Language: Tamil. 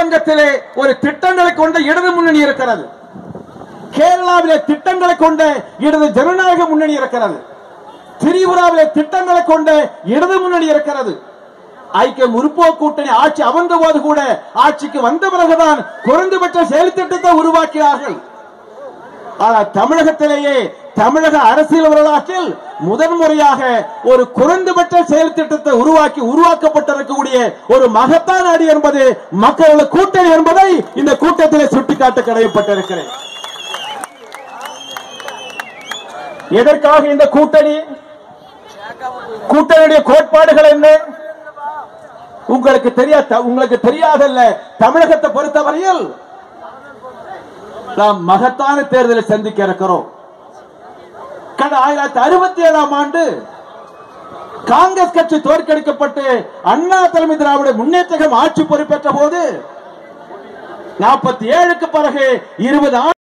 வங்கத்திலே ஒரு திட்டங்களை கொண்ட இடது முன்னணி இருக்கிறது கேரளாவிலே திட்டங்களை கொண்ட இடது ஜனநாயக முன்னணி இருக்கிறது திரிபுராவிலே திட்டங்களை கொண்ட இடது முன்னணி இருக்கிறது ஐக்கிய முற்போக்கு கூட்டணி ஆட்சி அமர்ந்த போது கூட ஆட்சிக்கு வந்த பிறகுதான் குறைந்தபட்ச செயல் திட்டத்தை உருவாக்கினார்கள் ஆனால் தமிழகத்திலேயே தமிழக அரசியல் வரலாற்றில் முதன்முறையாக ஒரு குறைந்தபட்ச செயல் திட்டத்தை உருவாக்கி உருவாக்கப்பட்டிருக்கக்கூடிய ஒரு மகத்தான அடி என்பது மக்களது கூட்டணி என்பதை இந்த கூட்டத்திலே சுட்டிக்காட்ட கடமைப்பட்டிருக்கிறேன் எதற்காக இந்த கூட்டணி கூட்டணியுடைய கோட்பாடுகள் என்ன உங்களுக்கு தெரியாத உங்களுக்கு தெரியாதல்ல தமிழகத்தை பொறுத்தவரையில் நாம் மகத்தான தேர்தலை சந்திக்க இருக்கிறோம் கடந்த ஆயிரத்தி அறுபத்தி ஏழாம் ஆண்டு காங்கிரஸ் கட்சி தோற்கடிக்கப்பட்டு அண்ணா தலைமை திராவிட முன்னேற்றம் ஆட்சி பொறுப்பேற்ற போது நாற்பத்தி ஏழுக்கு பிறகு இருபது